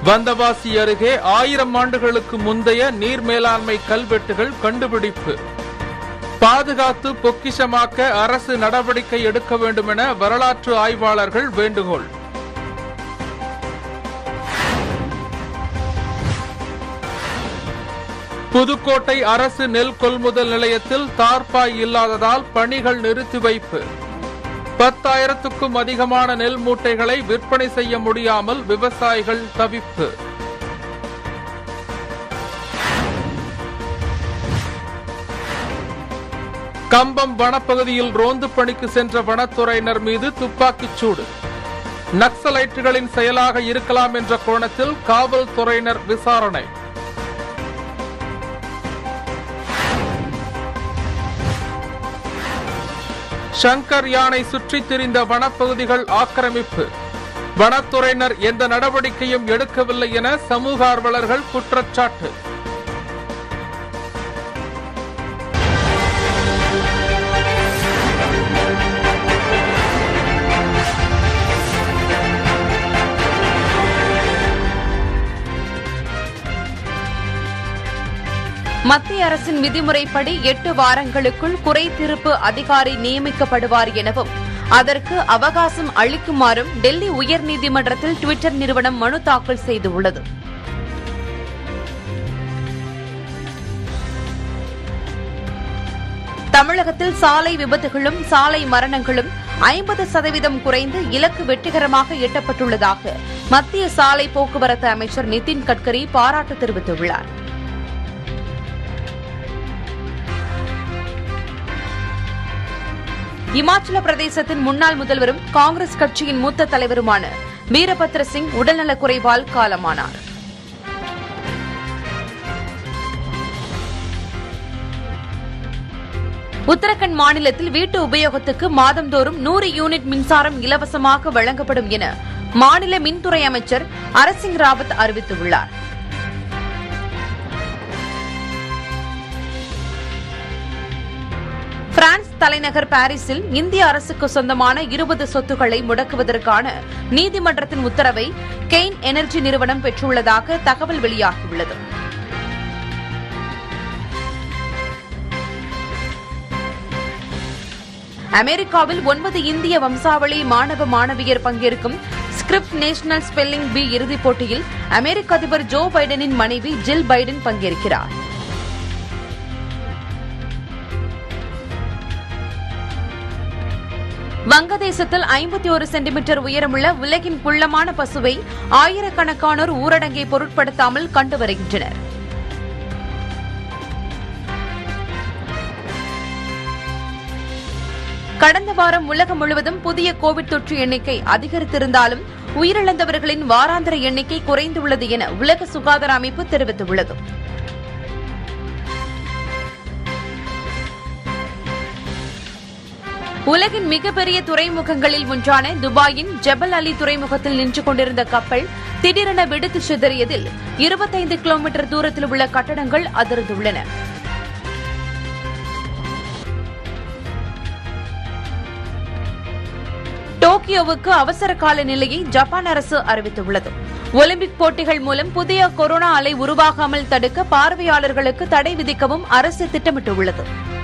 வந்தவாசி அருகே ஆயிரம் ஆண்டுகளுக்கு முந்தைய நீர் மேலாண்மை கல்வெட்டுகள் கண்டுபிடிப்பு பாதுகாத்து பொக்கிஷமாக்க அரசு நடவடிக்கை எடுக்க வேண்டும் என வரலாற்று ஆய்வாளர்கள் வேண்டுகோள் புதுக்கோட்டை அரசு நெல் கொள்முதல் நிலையத்தில் தார்பாய் இல்லாததால் பணிகள் நிறுத்தி வைப்பு பத்தாயிரத்துக்கும் அதிகமான நெல் மூட்டைகளை விற்பனை செய்ய முடியாமல் விவசாயிகள் தவிப்பு கம்பம் வனப்பகுதியில் ரோந்து பணிக்கு சென்ற வனத்துறையினர் மீது துப்பாக்கிச் சூடு நக்சலைட்டுகளின் செயலாக இருக்கலாம் என்ற கோணத்தில் காவல்துறையினர் விசாரணை ஷங்கர் யானை சுற்றித் திரிந்த வனப்பகுதிகள் ஆக்கிரமிப்பு வனத்துறையினர் எந்த நடவடிக்கையும் எடுக்கவில்லை என சமூக ஆர்வலர்கள் குற்றச்சாட்டு மத்திய அரசின் விதிமுறைப்படி எட்டு வாரங்களுக்குள் குறை தீர்ப்பு அதிகாரி நியமிக்கப்படுவார் எனவும் அதற்கு அவகாசம் அளிக்குமாறும் டெல்லி உயர்நீதிமன்றத்தில் டுவிட்டர் நிறுவனம் மனு தாக்கல் செய்துள்ளது தமிழகத்தில் சாலை விபத்துகளும் சாலை மரணங்களும் ஐம்பது சதவீதம் குறைந்து இலக்கு வெற்றிகரமாக எட்டப்பட்டுள்ளதாக மத்திய சாலை போக்குவரத்து அமைச்சர் நிதின் கட்கரி பாராட்டு தெரிவித்துள்ளார் இமாச்சல பிரதேசத்தின் முன்னாள் முதல்வரும் காங்கிரஸ் கட்சியின் மூத்த தலைவருமான வீரபத்ர சிங் உடல்நலக் குறைவால் காலமானார் உத்தரகண்ட் மாநிலத்தில் வீட்டு உபயோகத்துக்கு மாதந்தோறும் நூறு யூனிட் மின்சாரம் இலவசமாக வழங்கப்படும் என மாநில மின்துறை அமைச்சர் அரசிங் ராவத் அறிவித்துள்ளார் பிரான்ஸ் தலைநகர் பாரிஸில் இந்திய அரசுக்கு சொந்தமான இருபது சொத்துக்களை முடக்குவதற்கான நீதிமன்றத்தின் உத்தரவை கெய்ன் எனர்ஜி நிறுவனம் பெற்றுள்ளதாக தகவல் வெளியாகியுள்ளது அமெரிக்காவில் ஒன்பது இந்திய வம்சாவளி மாணவ மாணவியர் பங்கேற்கும் ஸ்கிரிப்ட் நேஷனல் ஸ்பெல்லிங் பி இறுதிப் போட்டியில் அமெரிக்க அதிபர் ஜோ பைடனின் மனைவி ஜில் பைடன் பங்கேற்கிறார் வங்கதேசத்தில் ஐம்பத்தி ஒரு சென்டிமீட்டர் உயரமுள்ள உலகின் குள்ளமான பசுவை ஆயிரக்கணக்கானோர் ஊரடங்கை பொருட்படுத்தாமல் கண்டு வருகின்றனர் கடந்த வாரம் உலகம் முழுவதும் புதிய கோவிட் தொற்று எண்ணிக்கை அதிகரித்திருந்தாலும் உயிரிழந்தவர்களின் வாராந்திர எண்ணிக்கை குறைந்துள்ளது என உலக சுகாதார அமைப்பு தெரிவித்துள்ளது உலகின் மிகப்பெரிய துறைமுகங்களில் ஒன்றான துபாயின் ஜபல் அலி துறைமுகத்தில் நின்று கொண்டிருந்த கப்பல் திடீரென வெடித்து சிதறியதில் இருபத்தைந்து கிலோமீட்டர் தூரத்தில் உள்ள கட்டடங்கள் அதிர்ந்துள்ளன டோக்கியோவுக்கு அவசர கால நிலையை ஜப்பான் அரசு அறிவித்துள்ளது ஒலிம்பிக் போட்டிகள் மூலம் புதிய கொரோனா அலை உருவாகாமல் தடுக்க பார்வையாளர்களுக்கு தடை விதிக்கவும் அரசு திட்டமிட்டுள்ளது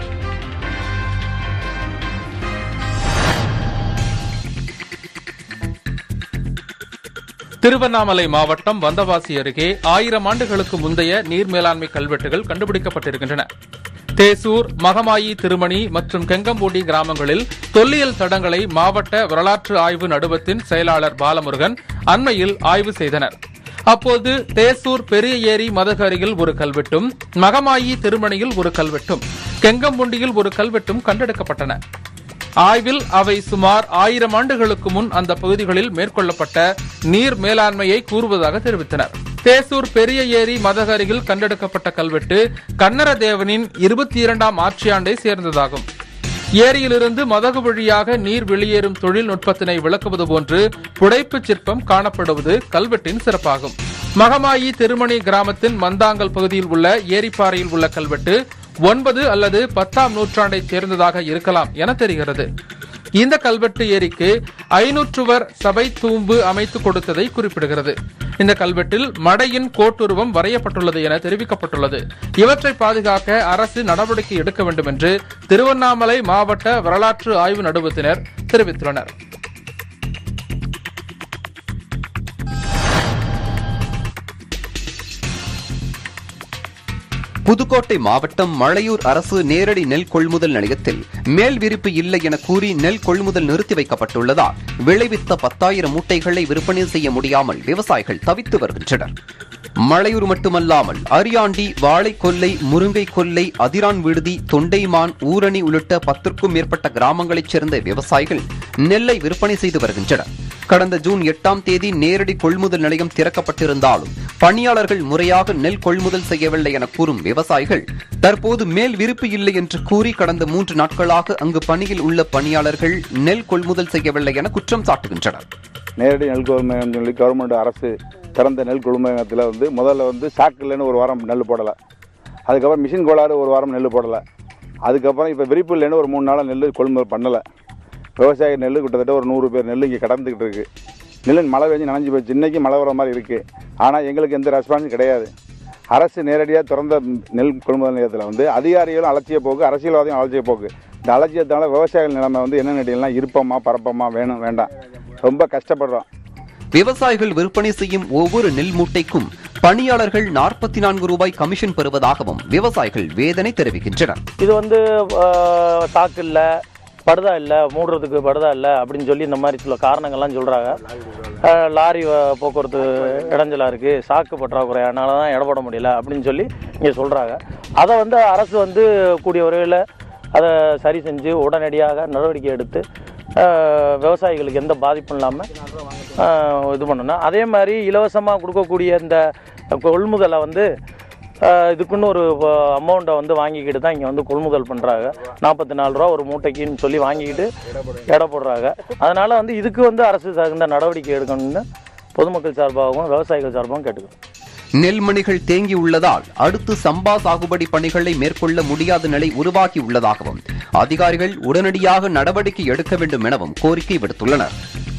திருவண்ணாமலை மாவட்டம் வந்தவாசி அருகே ஆயிரம் ஆண்டுகளுக்கு முந்தைய நீர் மேலாண்மை கல்வெட்டுகள் கண்டுபிடிக்கப்பட்டிருக்கின்றன தேசூர் மகமாயி திருமணி மற்றும் கெங்கம்பூடி கிராமங்களில் தொல்லியல் தடங்களை மாவட்ட வரலாற்று ஆய்வு நடுவத்தின் செயலாளர் பாலமுருகன் அண்மையில் ஆய்வு செய்தனர் அப்போது தேசூர் பெரிய ஏரி மதகு அருகில் ஒரு கல்வெட்டும் மகமாயி திருமணியில் ஒரு கல்வெட்டும் கெங்கம்புண்டியில் ஒரு கல்வெட்டும் கண்டெடுக்கப்பட்டன ஆய்வில் அவை சுமார் ஆயிரம் ஆண்டுகளுக்கு முன் அந்த பகுதிகளில் மேற்கொள்ளப்பட்ட நீர் மேலாண்மையை கூறுவதாக தெரிவித்தனர் தேசூர் பெரிய ஏரி மதகு அருகில் கண்டெடுக்கப்பட்ட கல்வெட்டு கன்னர தேவனின் இருபத்தி இரண்டாம் ஆட்சியாண்டை சேர்ந்ததாகும் ஏரியிலிருந்து மதகு வழியாக நீர் வெளியேறும் தொழில்நுட்பத்தினை விளக்குவது போன்று புடைப்புச் சிற்பம் காணப்படுவது கல்வெட்டின் சிறப்பாகும் மகமாயி திருமணி கிராமத்தின் மந்தாங்கல் பகுதியில் உள்ள ஏரிப்பாறையில் உள்ள கல்வெட்டு ஒன்பது அல்லது பத்தாம் நூற்றாண்டைச் சேர்ந்ததாக இருக்கலாம் என தெரிகிறது இந்த கல்வெட்டு ஏரிக்கு ஐநூற்றுவர் சபை தூம்பு அமைத்து கொடுத்ததை குறிப்பிடுகிறது இந்த கல்வெட்டில் மடையின் கோட்டுருவம் வரையப்பட்டுள்ளது என தெரிவிக்கப்பட்டுள்ளது இவற்றை பாதுகாக்க அரசு நடவடிக்கை எடுக்க வேண்டும் என்று திருவண்ணாமலை மாவட்ட வரலாற்று ஆய்வு நடுவத்தினர் தெரிவித்துள்ளனர் புதுக்கோட்டை மாவட்டம் மழையூர் அரசு நேரடி நெல் கொள்முதல் நிலையத்தில் மேல் விரிப்பு இல்லை என கூறி நெல் கொள்முதல் நிறுத்தி வைக்கப்பட்டுள்ளதால் விளைவித்த பத்தாயிரம் மூட்டைகளை விற்பனை செய்ய முடியாமல் விவசாயிகள் தவித்து வருகின்றனர் மழையூர் மட்டுமல்லாமல் அரியாண்டி வாழைக்கொல்லை முருங்கை கொல்லை அதிரான் விடுதி தொண்டைமான் ஊரணி உள்ளிட்ட பத்திற்கும் மேற்பட்ட கிராமங்களைச் சேர்ந்த விவசாயிகள் நெல்லை விற்பனை செய்து வருகின்றனர் கடந்த ஜூன் எட்டாம் தேதி நேரடி கொள்முதல் நிலையம் திறக்கப்பட்டிருந்தாலும் பணியாளர்கள் முறையாக நெல் கொள்முதல் செய்யவில்லை என கூறும் விவசாயிகள் தற்போது மேல் விருப்பு இல்லை என்று கூறி கடந்த மூன்று நாட்களாக அங்கு பணியில் உள்ள பணியாளர்கள் நெல் கொள்முதல் செய்யவில்லை என குற்றம் சாட்டுகின்றனர் நேரடி நெல் கொள்முதல் சொல்லி கவர்மெண்ட் அரசு திறந்த நெல் கொள்முதலத்தில் வந்து முதல்ல வந்து சாக்குலன்னு ஒரு வாரம் நெல் போடலை அதுக்கப்புறம் மிஷின் கோளாறு ஒரு வாரம் நெல் போடலை அதுக்கப்புறம் இப்போ விரிப்பு இல்லைன்னு ஒரு மூணு நாளாக நெல் கொள்முதல் பண்ணலை விவசாய நெல் கிட்டத்தட்ட ஒரு நூறு பேர் நெல் இங்கே கடந்துக்கிட்டு இருக்கு நெல் மழை பெஞ்சு நனைஞ்சு போச்சு இன்னைக்கு மழை வர மாதிரி இருக்குது ஆனால் எங்களுக்கு எந்த ரெஸ்பான்ஸும் கிடையாது அரசு நேரடியாக திறந்த நெல் கொள்முதல் நிலையத்தில் வந்து அதிகாரிகளும் அலட்சிய போக்கு அரசியல்வாதியும் அலட்சிய போக்கு இந்த அலட்சியத்தால் விவசாயிகள் நிலைமை வந்து என்ன நடிகள்லாம் இருப்போமா பரப்போமா வேணும் வேண்டாம் ரொம்ப கஷ்டப்படுறோம் விவசாயிகள் விற்பனை செய்யும் ஒவ்வொரு நெல் மூட்டைக்கும் பணியாளர்கள் நாற்பத்தி நான்கு ரூபாய் கமிஷன் பெறுவதாகவும் விவசாயிகள் வேதனை தெரிவிக்கின்றனர் இது வந்து ஆஹ், சாக்கு இல்லை படுதா இல்லை மூடுறதுக்கு படுதா இல்லை அப்படின்னு சொல்லி இந்த மாதிரி சில காரணங்கள்லாம் சொல்கிறாங்க லாரி வ- போக்குவரத்து இடைஞ்சலாக இருக்குது சாக்கு பற்றாக்குறை அதனால தான் இடப்பட முடியல அப்படின்னு சொல்லி இங்கே சொல்கிறாங்க அதை வந்து அரசு வந்து கூடிய விரைவில் அதை சரி செஞ்சு உடனடியாக நடவடிக்கை எடுத்து ஆஹ், விவசாயிகளுக்கு எந்த பாதிப்பும் இல்லாமல் இது பண்ணணும் அதே மாதிரி இலவசமாக கொடுக்கக்கூடிய இந்த கொள்முதலை வந்து ஆஹ் இதுக்குன்னு ஒரு அமௌண்ட்டை வந்து வாங்கிக்கிட்டு தான் இங்கே வந்து கொள்முதல் பண்ணுறாங்க நாற்பத்தி நாலு ரூபா ஒரு மூட்டைக்குன்னு சொல்லி வாங்கிக்கிட்டு எடை போடுறாங்க அதனால் வந்து இதுக்கு வந்து அரசு தகுந்த நடவடிக்கை எடுக்கணும்னு பொதுமக்கள் சார்பாகவும் விவசாயிகள் சார்பாகவும் கேட்டுக்கிறோம் நெல்மணிகள் தேங்கி உள்ளதால் அடுத்து சம்பா சாகுபடி பணிகளை மேற்கொள்ள முடியாத நிலை உருவாகி உள்ளதாகவும் அதிகாரிகள் உடனடியாக நடவடிக்கை எடுக்க வேண்டும் எனவும் கோரிக்கை விடுத்துள்ளனர்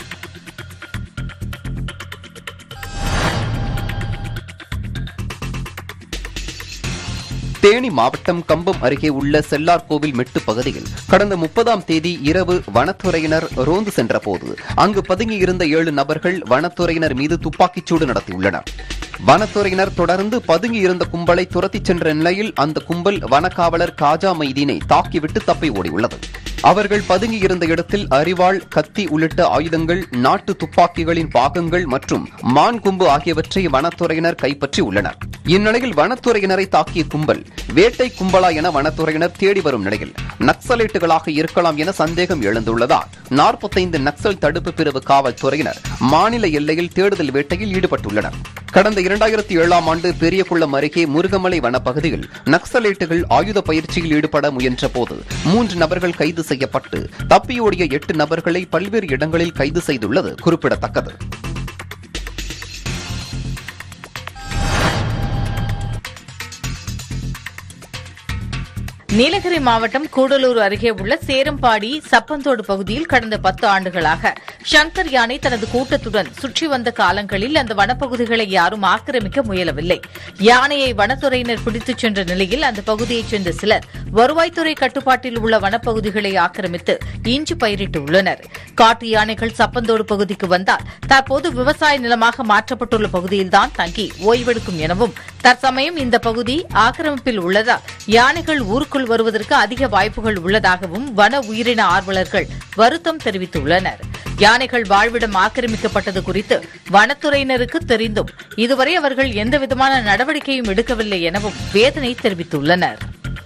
தேனி மாவட்டம் கம்பம் அருகே உள்ள செல்லார்கோவில் மெட்டு பகுதியில் கடந்த முப்பதாம் தேதி இரவு வனத்துறையினர் ரோந்து சென்றபோது அங்கு பதுங்கியிருந்த ஏழு நபர்கள் வனத்துறையினர் மீது துப்பாக்கிச்சூடு நடத்தியுள்ளனர் வனத்துறையினர் தொடர்ந்து பதுங்கியிருந்த கும்பலை துரத்திச் சென்ற நிலையில் அந்த கும்பல் வனக்காவலர் காஜா மைதீனை தாக்கிவிட்டு தப்பி ஓடியுள்ளது அவர்கள் பதுங்கியிருந்த இடத்தில் அரிவாள் கத்தி உள்ளிட்ட ஆயுதங்கள் நாட்டு துப்பாக்கிகளின் பாகங்கள் மற்றும் மான் கொம்பு ஆகியவற்றை வனத்துறையினர் கைப்பற்றி உள்ளனர் இந்நிலையில் வனத்துறையினரை தாக்கிய கும்பல் வேட்டை கும்பலா என வனத்துறையினர் தேடி வரும் நிலையில் நக்சலைட்டுகளாக இருக்கலாம் என சந்தேகம் எழுந்துள்ளதால் நாற்பத்தைந்து நக்சல் தடுப்பு பிரிவு காவல்துறையினர் மாநில எல்லையில் தேடுதல் வேட்டையில் ஈடுபட்டுள்ளனர் கடந்த இரண்டாயிரத்தி ஏழாம் ஆண்டு பெரியகுளம் அருகே முருகமலை வனப்பகுதியில் நக்சலைட்டுகள் ஆயுத பயிற்சியில் ஈடுபட முயன்றபோது மூன்று நபர்கள் கைது செய்யப்பட்டு தப்பியோடிய எட்டு நபர்களை பல்வேறு இடங்களில் கைது செய்துள்ளது குறிப்பிடத்தக்கது நீலகிரி மாவட்டம் கூடலூர் அருகே உள்ள சேரம்பாடி சப்பந்தோடு பகுதியில் கடந்த பத்து ஆண்டுகளாக சங்கர் யானை தனது கூட்டத்துடன் சுற்றி வந்த காலங்களில் அந்த வனப்பகுதிகளை யாரும் ஆக்கிரமிக்க முயலவில்லை யானையை வனத்துறையினர் பிடித்துச் சென்ற நிலையில் அந்த பகுதியைச் சேர்ந்த சிலர் வருவாய்த்துறை கட்டுப்பாட்டில் உள்ள வனப்பகுதிகளை ஆக்கிரமித்து இஞ்சி பயிரிட்டு உள்ளனர் காட்டு யானைகள் சப்பந்தோடு பகுதிக்கு வந்தால் தற்போது விவசாய நிலமாக மாற்றப்பட்டுள்ள பகுதியில்தான் தங்கி ஓய்வெடுக்கும் எனவும் தற்சமயம் இந்த பகுதி ஆக்கிரமிப்பில் உள்ளதால் யானைகள் ஊருக்குள் வருவதற்கு அதிக வாய்ப்புகள் உள்ளதாகவும் வன உயிரின ஆர்வலர்கள் வருத்தம் தெரிவித்துள்ளனர் யானைகள் வாழ்விடம் ஆக்கிரமிக்கப்பட்டது குறித்து வனத்துறையினருக்கு தெரிந்தும் இதுவரை அவர்கள் எந்தவிதமான நடவடிக்கையும் எடுக்கவில்லை எனவும் வேதனை தெரிவித்துள்ளனர்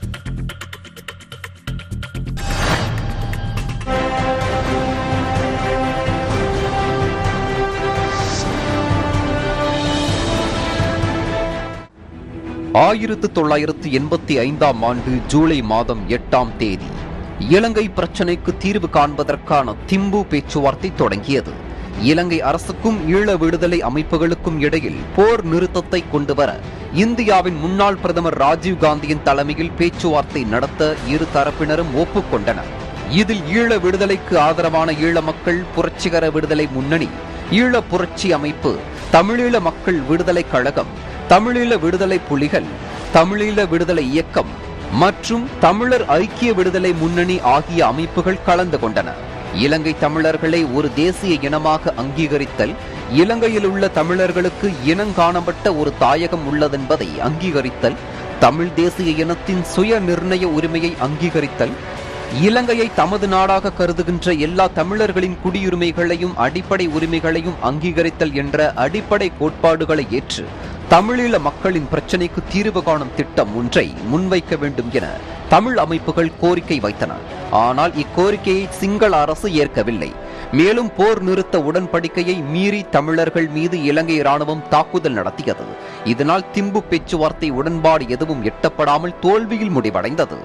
ஆயிரத்து தொள்ளாயிரத்து எண்பத்தி ஐந்தாம் ஆண்டு ஜூலை மாதம் எட்டாம் தேதி இலங்கை பிரச்சினைக்கு தீர்வு காண்பதற்கான திம்பு பேச்சுவார்த்தை தொடங்கியது இலங்கை அரசுக்கும் ஈழ விடுதலை அமைப்புகளுக்கும் இடையில் போர் நிறுத்தத்தை கொண்டுவர இந்தியாவின் முன்னாள் பிரதமர் ராஜீவ் காந்தியின் தலைமையில் பேச்சுவார்த்தை நடத்த இரு தரப்பினரும் ஒப்புக்கொண்டனர் இதில் ஈழ விடுதலைக்கு ஆதரவான ஈழ மக்கள் புரட்சிகர விடுதலை முன்னணி ஈழ புரட்சி அமைப்பு தமிழீழ மக்கள் விடுதலை கழகம் தமிழீழ விடுதலை புலிகள் தமிழீழ விடுதலை இயக்கம் மற்றும் தமிழர் ஐக்கிய விடுதலை முன்னணி ஆகிய அமைப்புகள் கலந்து கொண்டன இலங்கை தமிழர்களை ஒரு தேசிய இனமாக அங்கீகரித்தல் இலங்கையில் உள்ள தமிழர்களுக்கு இனங்காணப்பட்ட ஒரு தாயகம் உள்ளதென்பதை அங்கீகரித்தல் தமிழ் தேசிய இனத்தின் சுய நிர்ணய உரிமையை அங்கீகரித்தல் இலங்கையை தமது நாடாக கருதுகின்ற எல்லா தமிழர்களின் குடியுரிமைகளையும் அடிப்படை உரிமைகளையும் அங்கீகரித்தல் என்ற அடிப்படை கோட்பாடுகளை ஏற்று தமிழீழ மக்களின் பிரச்சினைக்கு தீர்வு காணும் திட்டம் ஒன்றை முன்வைக்க வேண்டும் என தமிழ் அமைப்புகள் கோரிக்கை வைத்தன ஆனால் இக்கோரிக்கையை சிங்கள அரசு ஏற்கவில்லை மேலும் போர் நிறுத்த உடன்படிக்கையை மீறி தமிழர்கள் மீது இலங்கை ராணுவம் தாக்குதல் நடத்தியது இதனால் திம்பு பேச்சுவார்த்தை உடன்பாடு எதுவும் எட்டப்படாமல் தோல்வியில் முடிவடைந்தது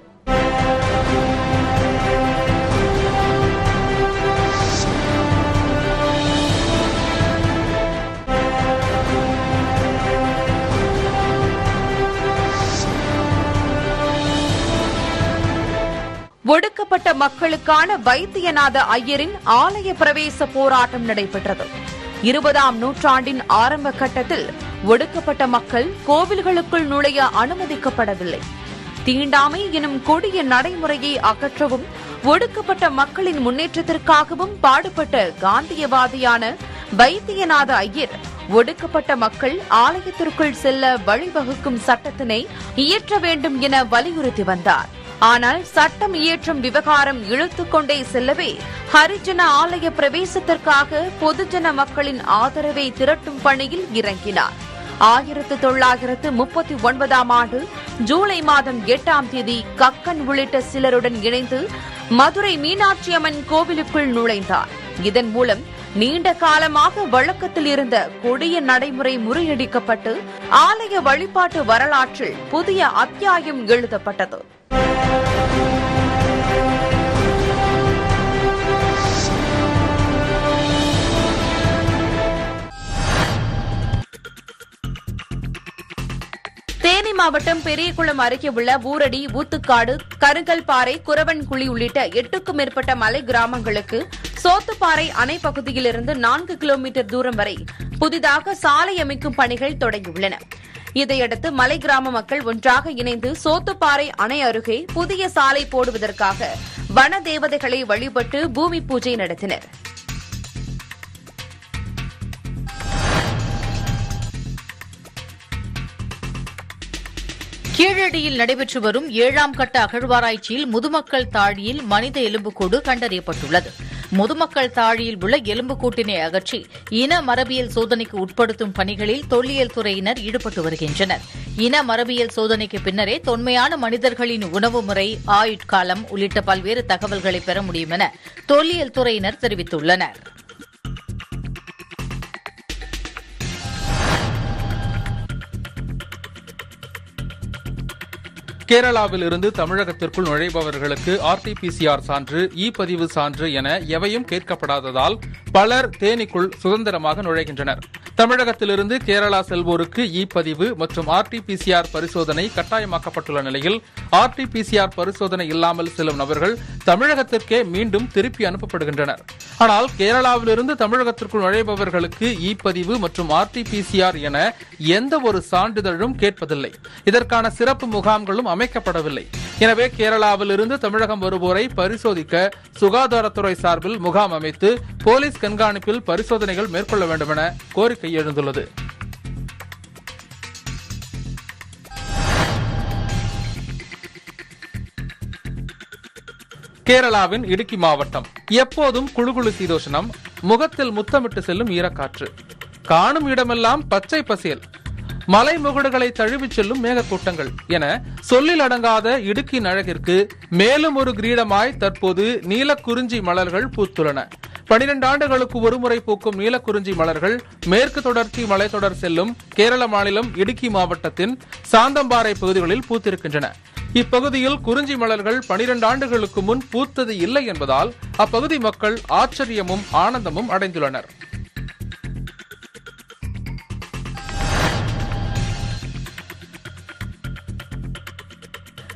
ஒடுக்கப்பட்ட மக்களுக்கான வைத்தியநாத ஐயரின் ஆலய பிரவேச போராட்டம் நடைபெற்றது இருபதாம் நூற்றாண்டின் ஆரம்ப கட்டத்தில் ஒடுக்கப்பட்ட மக்கள் கோவில்களுக்குள் நுழைய அனுமதிக்கப்படவில்லை தீண்டாமை எனும் கொடிய நடைமுறையை அகற்றவும் ஒடுக்கப்பட்ட மக்களின் முன்னேற்றத்திற்காகவும் பாடுபட்ட காந்தியவாதியான வைத்தியநாத ஐயர் ஒடுக்கப்பட்ட மக்கள் ஆலயத்திற்குள் செல்ல வழிவகுக்கும் சட்டத்தினை இயற்ற வேண்டும் என வலியுறுத்தி வந்தார் ஆனால் சட்டம் இயற்றும் விவகாரம் இழுத்துக்கொண்டே செல்லவே ஹரிஜன ஆலய பிரவேசத்திற்காக பொதுஜன மக்களின் ஆதரவை திரட்டும் பணியில் இறங்கினார் ஆயிரத்து தொள்ளாயிரத்து முப்பத்தி ஒன்பதாம் ஆண்டு ஜூலை மாதம் எட்டாம் தேதி கக்கன் உள்ளிட்ட சிலருடன் இணைந்து மதுரை மீனாட்சி அம்மன் கோவிலுக்குள் நுழைந்தார் இதன் மூலம் நீண்ட காலமாக வழக்கத்தில் இருந்த கொடிய நடைமுறை முறியடிக்கப்பட்டு ஆலய வழிபாட்டு வரலாற்றில் புதிய அத்தியாயம் எழுதப்பட்டது தேனி மாவட்டம் பெரியகுளம் அருகே உள்ள ஊரடி ஊத்துக்காடு கருங்கல்பாறை குரவன்குழி உள்ளிட்ட எட்டுக்கும் மேற்பட்ட மலை கிராமங்களுக்கு சோத்துப்பாறை அணை பகுதியிலிருந்து நான்கு கிலோமீட்டர் தூரம் வரை புதிதாக சாலை அமைக்கும் பணிகள் தொடங்கியுள்ளன இதையடுத்து மலை கிராம மக்கள் ஒன்றாக இணைந்து சோத்துப்பாறை அணை அருகே புதிய சாலை போடுவதற்காக வன தேவதைகளை வழிபட்டு பூமி பூஜை நடத்தினர் கீழடியில் நடைபெற்று வரும் ஏழாம் கட்ட அகழ்வாராய்ச்சியில் முதுமக்கள் தாழியில் மனித எலும்புக்கூடு கண்டறியப்பட்டுள்ளது முதுமக்கள் தாழியில் உள்ள எலும்புக்கூட்டினை அகற்றி இன மரபியல் சோதனைக்கு உட்படுத்தும் பணிகளில் தொல்லியல் துறையினர் ஈடுபட்டு வருகின்றனர் இன மரபியல் சோதனைக்கு பின்னரே தொன்மையான மனிதர்களின் உணவு முறை ஆயுட்காலம் உள்ளிட்ட பல்வேறு தகவல்களை பெற முடியும் என தொல்லியல் துறையினர் தெரிவித்துள்ளனர் கேரளாவில் இருந்து தமிழகத்திற்குள் நுழைபவர்களுக்கு ஆர்டிபிசிஆர் சான்று இ பதிவு சான்று என எவையும் கேட்கப்படாததால் பலர் தேனிக்குள் சுதந்திரமாக நுழைகின்றனர் தமிழகத்திலிருந்து கேரளா செல்வோருக்கு இ பதிவு மற்றும் ஆர்டிபிசிஆர் பரிசோதனை கட்டாயமாக்கப்பட்டுள்ள நிலையில் ஆர்டிபிசிஆர் பரிசோதனை இல்லாமல் செல்லும் நபர்கள் தமிழகத்திற்கே மீண்டும் திருப்பி அனுப்பப்படுகின்றனர் ஆனால் கேரளாவிலிருந்து தமிழகத்திற்குள் நுழைபவர்களுக்கு இ பதிவு மற்றும் ஆர்டிபிசிஆர் என எந்த ஒரு சான்றிதழும் கேட்பதில்லை இதற்கான சிறப்பு முகாம்களும் அமைக்கப்படவில்லை எனவே கேரளாவிலிருந்து தமிழகம் வருவோரை பரிசோதிக்க சுகாதாரத்துறை சார்பில் முகாம் அமைத்து போலீஸ் கண்காணிப்பில் பரிசோதனைகள் மேற்கொள்ள வேண்டும் என கோரிக்கை எழுந்துள்ளது கேரளாவின் இடுக்கி மாவட்டம் எப்போதும் குழுகுழு சீதோஷணம் முகத்தில் முத்தமிட்டு செல்லும் ஈரக்காற்று காணும் இடமெல்லாம் பச்சை பசேல் மலை முகடுகளை தழுவிச் செல்லும் மேகக்கூட்டங்கள் என சொல்லில் அடங்காத இடுக்கின் அழகிற்கு மேலும் ஒரு கிரீடமாய் தற்போது நீலக்குறிஞ்சி மலர்கள் பூத்துள்ளன பனிரெண்டு ஆண்டுகளுக்கு ஒருமுறை பூக்கும் நீலக்குறிஞ்சி மலர்கள் மேற்கு தொடர்ச்சி மலைத்தொடர் செல்லும் கேரள மாநிலம் இடுக்கி மாவட்டத்தின் சாந்தம்பாறை பகுதிகளில் பூத்திருக்கின்றன இப்பகுதியில் குறிஞ்சி மலர்கள் பனிரெண்டு ஆண்டுகளுக்கு முன் பூத்தது இல்லை என்பதால் அப்பகுதி மக்கள் ஆச்சரியமும் ஆனந்தமும் அடைந்துள்ளனர்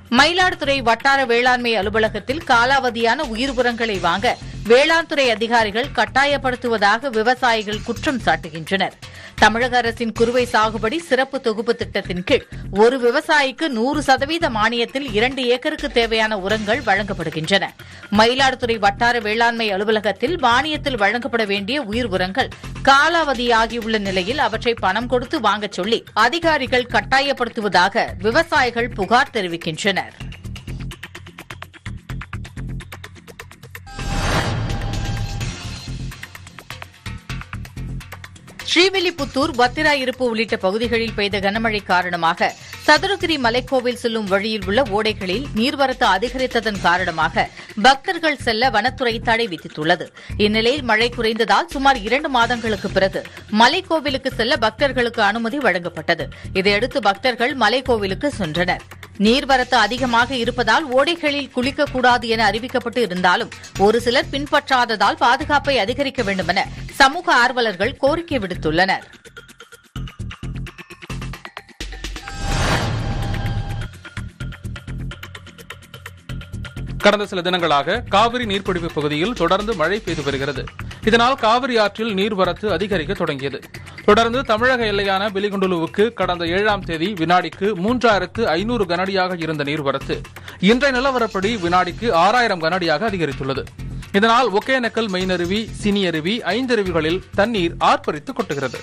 மயிலாடுதுறை வட்டார வேளாண்மை அலுவலகத்தில் காலாவதியான உயிர் உரங்களை வாங்க வேளாண் துறை அதிகாரிகள் கட்டாயப்படுத்துவதாக விவசாயிகள் குற்றம் சாட்டுகின்றனர் தமிழக அரசின் குறுவை சாகுபடி சிறப்பு தொகுப்பு திட்டத்தின் கீழ் ஒரு விவசாயிக்கு நூறு சதவீத மானியத்தில் இரண்டு ஏக்கருக்கு தேவையான உரங்கள் வழங்கப்படுகின்றன மயிலாடுதுறை வட்டார வேளாண்மை அலுவலகத்தில் மானியத்தில் வழங்கப்பட வேண்டிய உயிர் உரங்கள் காலாவதியாகியுள்ள நிலையில் அவற்றை பணம் கொடுத்து வாங்கச் சொல்லி அதிகாரிகள் கட்டாயப்படுத்துவதாக விவசாயிகள் புகார் தெரிவிக்கின்றனர் ஸ்ரீவில்லிபுத்தூர் வத்திராயிருப்பு உள்ளிட்ட பகுதிகளில் பெய்த கனமழை காரணமாக சதுரகிரி மலைக்கோவில் செல்லும் வழியில் உள்ள ஓடைகளில் நீர்வரத்து அதிகரித்ததன் காரணமாக பக்தர்கள் செல்ல வனத்துறை தடை விதித்துள்ளது இந்நிலையில் மழை குறைந்ததால் சுமார் இரண்டு மாதங்களுக்கு பிறகு மலைக்கோவிலுக்கு செல்ல பக்தர்களுக்கு அனுமதி வழங்கப்பட்டது இதையடுத்து பக்தர்கள் மலைக்கோவிலுக்கு சென்றனர் நீர்வரத்து அதிகமாக இருப்பதால் ஓடைகளில் குளிக்கக்கூடாது என அறிவிக்கப்பட்டு இருந்தாலும் ஒரு சிலர் பின்பற்றாததால் பாதுகாப்பை அதிகரிக்க வேண்டுமென சமூக ஆர்வலர்கள் கோரிக்கை விடுத்துள்ளனர் கடந்த சில தினங்களாக காவிரி நீர்பிடிப்பு பகுதியில் தொடர்ந்து மழை பெய்து வருகிறது இதனால் காவிரி ஆற்றில் நீர்வரத்து அதிகரிக்க தொடங்கியது தொடர்ந்து தமிழக எல்லையான பிலிகுண்டுலுவுக்கு கடந்த ஏழாம் தேதி வினாடிக்கு மூன்றாயிரத்து ஐநூறு கனடியாக இருந்த நீர்வரத்து இன்றைய நிலவரப்படி வினாடிக்கு ஆறாயிரம் கனடியாக அதிகரித்துள்ளது இதனால் ஒகேனக்கல் மெயினருவி சினியருவி ஐந்தருவிகளில் தண்ணீர் ஆர்ப்பரித்து கொட்டுகிறது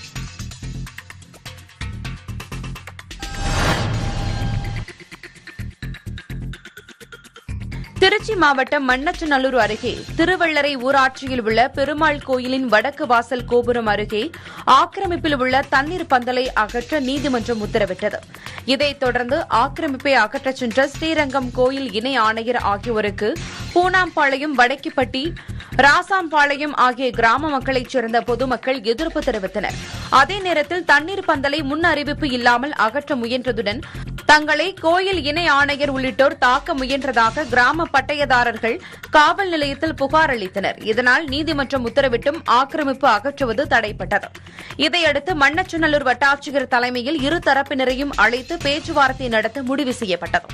திருச்சி மாவட்டம் மண்ணச்சநல்லூர் அருகே திருவள்ளரை ஊராட்சியில் உள்ள பெருமாள் கோயிலின் வடக்கு வாசல் கோபுரம் அருகே ஆக்கிரமிப்பில் உள்ள தண்ணீர் பந்தலை அகற்ற நீதிமன்றம் உத்தரவிட்டது இதைத் தொடர்ந்து ஆக்கிரமிப்பை அகற்றச் சென்ற ஸ்ரீரங்கம் கோயில் இணை ஆணையர் ஆகியோருக்கு பூனாம்பாளையம் வடக்கிப்பட்டி ராசாம்பாளையம் ஆகிய கிராம மக்களைச் சேர்ந்த பொதுமக்கள் எதிர்ப்பு தெரிவித்தனர் அதே நேரத்தில் தண்ணீர் பந்தலை முன் அறிவிப்பு இல்லாமல் அகற்ற முயன்றதுடன் தங்களை கோயில் இணை ஆணையர் உள்ளிட்டோர் தாக்க முயன்றதாக கிராம பட்டயதாரர்கள் காவல் நிலையத்தில் புகார் அளித்தனர் இதனால் நீதிமன்றம் உத்தரவிட்டும் ஆக்கிரமிப்பு அகற்றுவது தடைப்பட்டது இதையடுத்து மண்ணச்சநல்லூர் வட்டாட்சியர் தலைமையில் இரு தரப்பினரையும் அழைத்து பேச்சுவார்த்தை நடத்த முடிவு செய்யப்பட்டது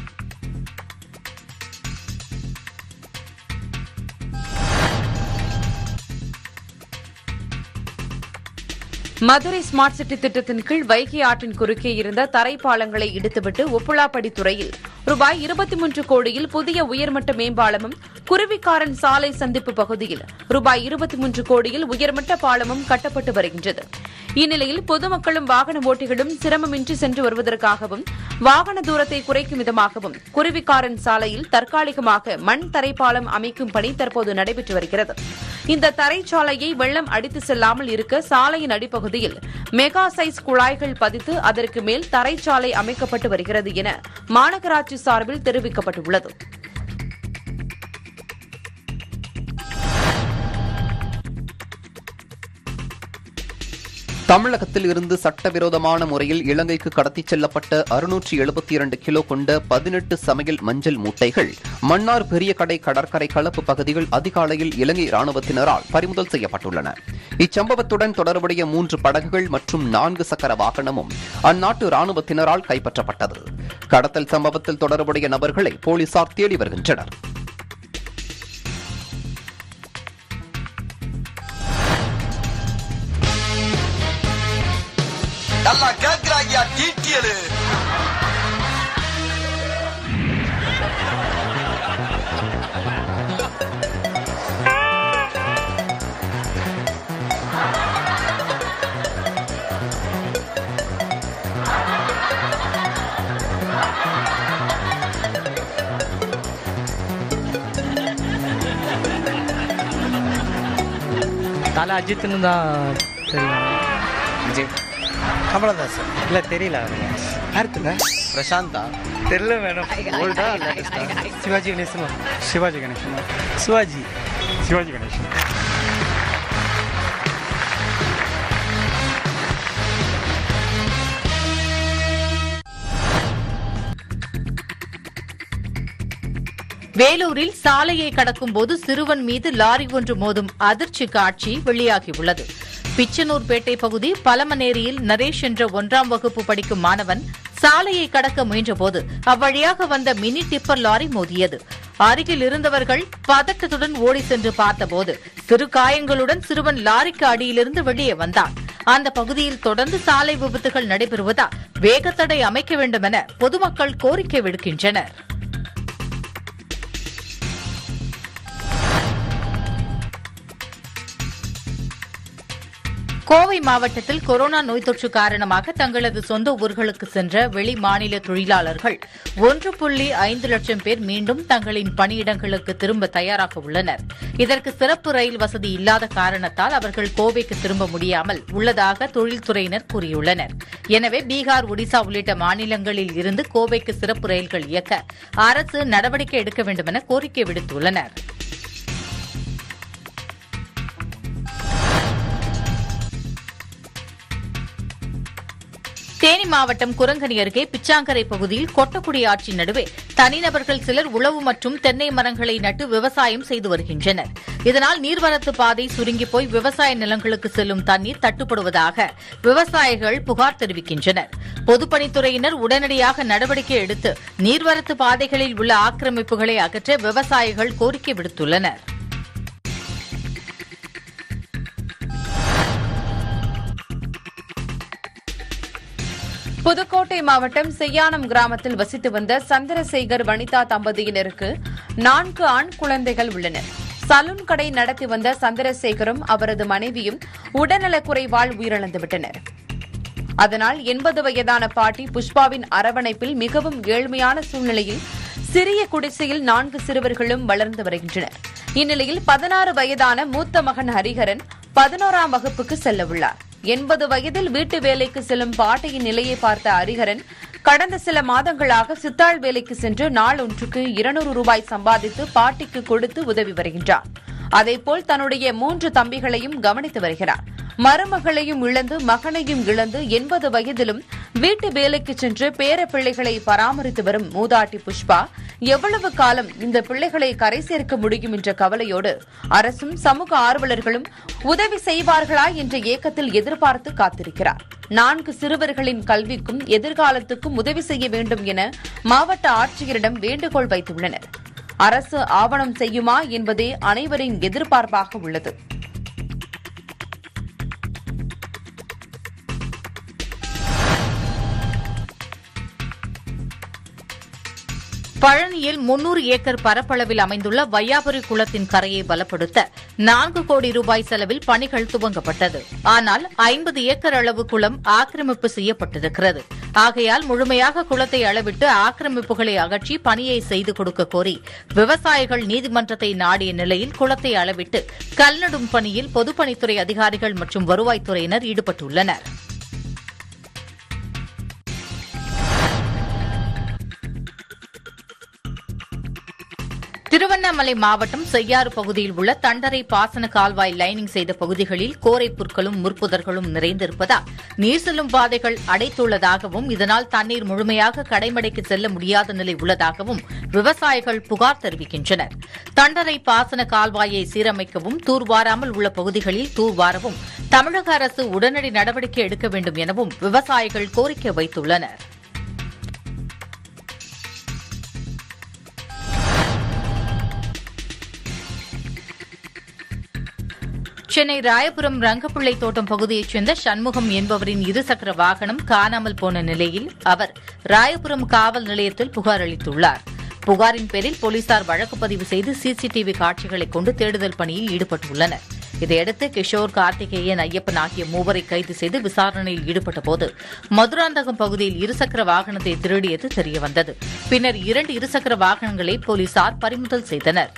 மதுரை ஸ்மார்ட் சிட்டி திட்டத்தின் கீழ் வைகை ஆற்றின் குறுக்கே இருந்த தரைப்பாலங்களை இடித்துவிட்டு உப்புளாப்படி துறையில் ரூபாய் இருபத்தி மூன்று கோடியில் புதிய உயர்மட்ட மேம்பாலமும் குருவிக்காரன் சாலை சந்திப்பு பகுதியில் ரூபாய் இருபத்தி மூன்று கோடியில் உயர்மட்ட பாலமும் கட்டப்பட்டு வருகின்றது இந்நிலையில் பொதுமக்களும் வாகன ஓட்டிகளும் சிரமமின்றி சென்று வருவதற்காகவும் வாகன தூரத்தை குறைக்கும் விதமாகவும் குருவிக்காரன் சாலையில் தற்காலிகமாக மண் தரைப்பாலம் அமைக்கும் பணி தற்போது நடைபெற்று வருகிறது இந்த தரைச்சாலையை வெள்ளம் அடித்து செல்லாமல் இருக்க சாலையின் அடிப்பகுதியில் மெகா சைஸ் குழாய்கள் பதித்து அதற்கு மேல் தரைச்சாலை அமைக்கப்பட்டு வருகிறது என மாநகராட்சி சார்பில் தெரிவிக்கப்பட்டுள்ளது தமிழகத்தில் இருந்து சட்டவிரோதமான முறையில் இலங்கைக்கு கடத்திச் செல்லப்பட்ட அறுநூற்றி எழுபத்தி இரண்டு கிலோ கொண்ட பதினெட்டு சமையல் மஞ்சள் மூட்டைகள் மன்னார் பெரிய கடை கடற்கரை கலப்பு பகுதிகள் அதிகாலையில் இலங்கை ராணுவத்தினரால் பறிமுதல் செய்யப்பட்டுள்ளன இச்சம்பவத்துடன் தொடர்புடைய மூன்று படகுகள் மற்றும் நான்கு சக்கர வாகனமும் அந்நாட்டு ராணுவத்தினரால் கைப்பற்றப்பட்டது கடத்தல் சம்பவத்தில் தொடர்புடைய நபர்களை போலீசார் தேடி வருகின்றனர் நல்லா கேக்குறாங்கயா டீட்டியலு தலை அஜித்னு தான் தெரியும் விஜய் கமலதாசன் இல்லை தெரியல அவருக்கு யாருக்குங்க பிரசாந்தா தெரியல மேடம் ஓல்டா சிவாஜி கணேசன் சிவாஜி கணேசன் சிவாஜி சிவாஜி கணேசன் வேலூரில் சாலையை கடக்கும்போது சிறுவன் மீது லாரி ஒன்று மோதும் அதிர்ச்சி காட்சி வெளியாகியுள்ளது பிச்சனூர்பேட்டை பகுதி பலமனேரியில் நரேஷ் என்ற ஒன்றாம் வகுப்பு படிக்கும் மாணவன் சாலையை கடக்க முயன்றபோது அவ்வழியாக வந்த மினி டிப்பர் லாரி மோதியது அருகில் இருந்தவர்கள் பதட்டத்துடன் ஓடி சென்று பார்த்தபோது சிறு காயங்களுடன் சிறுவன் லாரிக்கு அடியிலிருந்து வெளியே வந்தான் அந்த பகுதியில் தொடர்ந்து சாலை விபத்துகள் நடைபெறுவதால் வேகத்தடை அமைக்க வேண்டும் என பொதுமக்கள் கோரிக்கை விடுக்கின்றனர் கோவை மாவட்டத்தில் கொரோனா நோய் தொற்று காரணமாக தங்களது சொந்த ஊர்களுக்கு சென்ற வெளி மாநில தொழிலாளர்கள் ஒன்று புள்ளி ஐந்து லட்சம் பேர் மீண்டும் தங்களின் பணியிடங்களுக்கு திரும்ப தயாராக உள்ளனர் இதற்கு சிறப்பு ரயில் வசதி இல்லாத காரணத்தால் அவர்கள் கோவைக்கு திரும்ப முடியாமல் உள்ளதாக தொழில்துறையினர் கூறியுள்ளனர் எனவே பீகார் ஒடிசா உள்ளிட்ட மாநிலங்களில் இருந்து கோவைக்கு சிறப்பு ரயில்கள் இயக்க அரசு நடவடிக்கை எடுக்க வேண்டும் என கோரிக்கை விடுத்துள்ளனர் தேனி மாவட்டம் குரங்கணி அருகே பிச்சாங்கரை பகுதியில் கொட்டக்குடி ஆற்றின் நடுவே தனிநபர்கள் சிலர் உழவு மற்றும் தென்னை மரங்களை நட்டு விவசாயம் செய்து வருகின்றனர் இதனால் நீர்வரத்து பாதை சுருங்கி போய் விவசாய நிலங்களுக்கு செல்லும் தண்ணீர் தட்டுப்படுவதாக விவசாயிகள் புகார் தெரிவிக்கின்றனர் பொதுப்பணித்துறையினர் உடனடியாக நடவடிக்கை எடுத்து நீர்வரத்து பாதைகளில் உள்ள ஆக்கிரமிப்புகளை அகற்ற விவசாயிகள் கோரிக்கை விடுத்துள்ளனர் புதுக்கோட்டை மாவட்டம் செய்யானம் கிராமத்தில் வசித்து வந்த சந்திரசேகர் வனிதா தம்பதியினருக்கு நான்கு ஆண் குழந்தைகள் உள்ளனர் சலூன் கடை நடத்தி வந்த சந்திரசேகரும் அவரது மனைவியும் உடல்நலக்குறைவால் உயிரிழந்துவிட்டனர் அதனால் எண்பது வயதான பாட்டி புஷ்பாவின் அரவணைப்பில் மிகவும் ஏழ்மையான சூழ்நிலையில் சிறிய குடிசையில் நான்கு சிறுவர்களும் வளர்ந்து வருகின்றனர் இந்நிலையில் பதினாறு வயதான மூத்த மகன் ஹரிஹரன் பதினோராம் வகுப்புக்கு செல்ல உள்ளார் எண்பது வயதில் வீட்டு வேலைக்கு செல்லும் பாட்டியின் நிலையை பார்த்த ஹரிஹரன் கடந்த சில மாதங்களாக சித்தாள் வேலைக்கு சென்று நாள் ஒன்றுக்கு இருநூறு ரூபாய் சம்பாதித்து பாட்டிக்கு கொடுத்து உதவி வருகின்றார் அதேபோல் தன்னுடைய மூன்று தம்பிகளையும் கவனித்து வருகிறார் மருமகளையும் இழந்து மகனையும் இழந்து எண்பது வயதிலும் வீட்டு வேலைக்கு சென்று பேர பிள்ளைகளை பராமரித்து வரும் மூதாட்டி புஷ்பா எவ்வளவு காலம் இந்த பிள்ளைகளை கரை சேர்க்க முடியும் என்ற கவலையோடு அரசும் சமூக ஆர்வலர்களும் உதவி செய்வார்களா என்ற ஏக்கத்தில் எதிர்பார்த்து காத்திருக்கிறார் நான்கு சிறுவர்களின் கல்விக்கும் எதிர்காலத்துக்கும் உதவி செய்ய வேண்டும் என மாவட்ட ஆட்சியரிடம் வேண்டுகோள் வைத்துள்ளனர் அரசு ஆவணம் செய்யுமா என்பதே அனைவரின் எதிர்பார்ப்பாக உள்ளது பழனியில் முன்னூறு ஏக்கர் பரப்பளவில் அமைந்துள்ள வையாபுரி குளத்தின் கரையை பலப்படுத்த நான்கு கோடி ரூபாய் செலவில் பணிகள் துவங்கப்பட்டது ஆனால் ஐம்பது ஏக்கர் அளவு குளம் ஆக்கிரமிப்பு செய்யப்பட்டிருக்கிறது ஆகையால் முழுமையாக குளத்தை அளவிட்டு ஆக்கிரமிப்புகளை அகற்றி பணியை செய்து கொடுக்க கோரி விவசாயிகள் நீதிமன்றத்தை நாடிய நிலையில் குளத்தை அளவிட்டு கல்நடும் பணியில் பொதுப்பணித்துறை அதிகாரிகள் மற்றும் வருவாய்த்துறையினர் ஈடுபட்டுள்ளனர் திருவண்ணாமலை மாவட்டம் செய்யாறு பகுதியில் உள்ள தண்டரை பாசன கால்வாய் லைனிங் செய்த பகுதிகளில் கோரை புற்களும் முற்புதர்களும் நிறைந்திருப்பதால் நீர் செல்லும் பாதைகள் அடைத்துள்ளதாகவும் இதனால் தண்ணீர் முழுமையாக கடைமடைக்கு செல்ல முடியாத நிலை உள்ளதாகவும் விவசாயிகள் புகார் தெரிவிக்கின்றனர் தண்டரை பாசன கால்வாயை சீரமைக்கவும் தூர்வாராமல் உள்ள பகுதிகளில் தூர்வாரவும் தமிழக அரசு உடனடி நடவடிக்கை எடுக்க வேண்டும் எனவும் விவசாயிகள் கோரிக்கை வைத்துள்ளனா் சென்னை ராயபுரம் ரங்கப்பிள்ளை தோட்டம் பகுதியைச் சேர்ந்த சண்முகம் என்பவரின் இருசக்கர வாகனம் காணாமல் போன நிலையில் அவர் ராயபுரம் காவல் நிலையத்தில் புகார் அளித்துள்ளார் புகாரின் பேரில் போலீசார் வழக்கு பதிவு செய்து சிசிடிவி காட்சிகளை கொண்டு தேடுதல் பணியில் ஈடுபட்டுள்ளனர் இதையடுத்து கிஷோர் கார்த்திகேயன் ஐயப்பன் ஆகிய மூவரை கைது செய்து விசாரணையில் ஈடுபட்டபோது மதுராந்தகம் பகுதியில் இருசக்கர வாகனத்தை திருடியது தெரியவந்தது பின்னர் இரண்டு இருசக்கர வாகனங்களை போலீசார் பறிமுதல் செய்தனர்